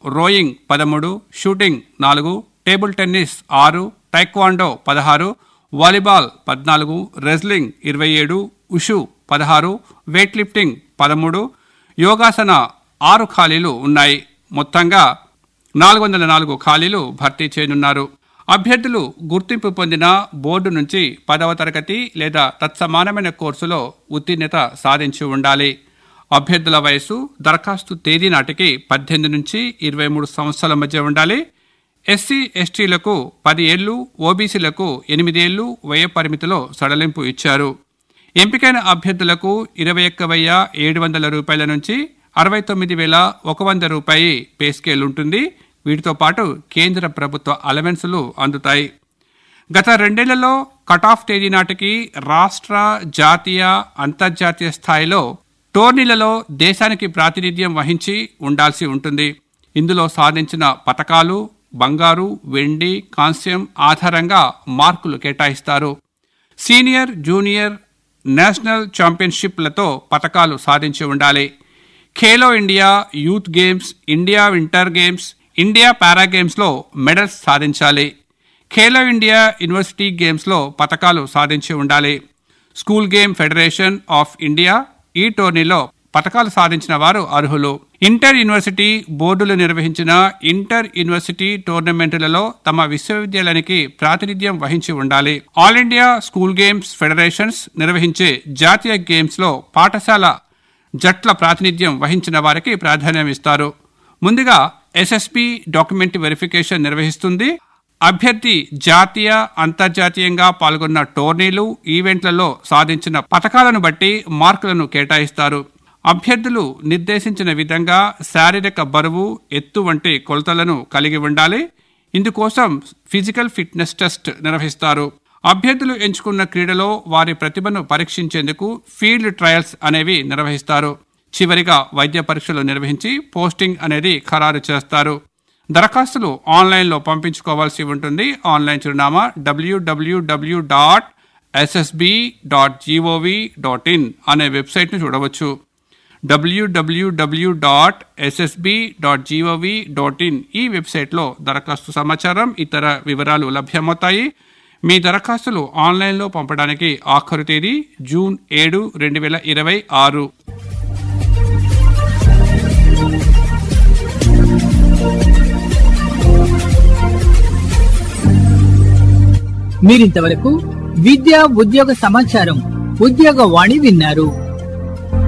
rowing పదమూడు shooting నాలుగు table tennis ఆరు టైక్వాండో పదహారు వాలీబాల్ పద్నాలుగు రెజ్లింగ్ ఇరవై ఏడు ఉషు పదహారు వెయిట్ లిఫ్టింగ్ పదమూడు యోగాసన ఆరు ఖాళీలు ఉన్నాయి మొత్తంగా నాలుగు వందల నాలుగు ఖాళీలు భర్తీ చేయనున్నారు అభ్యర్థులు గుర్తింపు పొందిన బోర్డు నుంచి పదవ తరగతి లేదా తత్సమానమైన కోర్సులో ఉత్తీర్ణత సాధించి ఉండాలి అభ్యర్థుల వయసు దరఖాస్తు తేదీ నాటికి పద్దెనిమిది నుంచి ఇరవై మూడు సంవత్సరాల మధ్య ఉండాలి ఎస్సీ ఎస్టీలకు పది ఏళ్లు ఓబీసీలకు ఎనిమిది ఏళ్లు వ్యయ పరిమితిలో సడలింపు ఇచ్చారు ఎంపికైన అభ్యర్థులకు ఇరవై ఒక్క వెయ్యి ఏడు వందల రూపాయల నుంచి అరవై తొమ్మిది వేల ఒక వంద రూపాయి పే స్కేల్ ఉంటుంది వీటితో పాటు కేంద్ర ప్రభుత్వ అలవెన్సులు అందుతాయి గత రెండేళ్లలో కటాఫ్ తేదీ నాటికి రాష్ట్ర జాతీయ అంతర్జాతీయ స్థాయిలో టోర్నీలలో దేశానికి ప్రాతినిధ్యం వహించి ఉండాల్సి ఉంటుంది ఇందులో సాధించిన పతకాలు బంగారు వెండి కాంస్యం ఆధారంగా మార్కులు కేటాయిస్తారు సీనియర్ జూనియర్ నేషనల్ ఛాంపియన్షిప్లతో పతకాలు సాధించి ఉండాలి Khelo India youth games India winter games India para గేమ్స్లో మెడల్స్ సాధించాలి ఖేలో ఇండియా యూనివర్సిటీ గేమ్స్లో పతకాలు సాధించి ఉండాలి school game federation of India ఈ టోర్నీలో పతకాలు సాధించిన వారు అర్హులు ఇంటర్ యూనివర్సిటీ బోర్డులు నిర్వహించిన ఇంటర్ యూనివర్సిటీ టోర్నమెంట్లలో తమ విశ్వవిద్యాలయానికి ప్రాతినిధ్యం వహించి ఉండాలి all India school games federations నిర్వహించే జాతీయ గేమ్స్ లో పాఠశాల జట్ల ప్రాతినిధ్యం వహించిన వారికి ప్రాధాన్యం ఇస్తారు ముందుగా ఎస్ఎస్పి డాక్యుమెంట్ వెరిఫికేషన్ నిర్వహిస్తుంది అభ్యర్థి జాతీయ అంతర్జాతీయంగా పాల్గొన్న టోర్నీలు ఈవెంట్లలో సాధించిన పథకాలను బట్టి మార్కులను కేటాయిస్తారు అభ్యర్థులు నిర్దేశించిన విధంగా శారీరక బరువు ఎత్తు వంటి కొలతలను కలిగి ఉండాలి ఇందుకోసం ఫిజికల్ ఫిట్నెస్ టెస్ట్ నిర్వహిస్తారు అభ్యర్థులు ఎంచుకున్న క్రీడలో వారి ప్రతిభను పరీక్షించేందుకు ఫీల్డ్ ట్రయల్స్ అనేవి నిర్వహిస్తారు చివరిగా వైద్య పరీక్షలు నిర్వహించి పోస్టింగ్ అనేది ఖరారు చేస్తారు దరఖాస్తులు ఆన్లైన్లో పంపించుకోవాల్సి ఉంటుంది ఆన్లైన్ చిరునామా WWW dot SSB dot GOV dot in అనే వెబ్సైట్ను చూడవచ్చు WWW dot SSB dot GOV dot in ఈ వెబ్సైట్లో దరఖాస్తు సమాచారం ఇతర వివరాలు లభ్యమవుతాయి మీ దరఖాస్తులు ఆన్లైన్లో పంపడానికి ఆఖరు తేదీ జూన్ ఏడు రెండు వేల ఇరవై ఆరు మీరింతవరకు విద్యా ఉద్యోగ సమాచారం ఉద్యోగ వాణి విన్నారు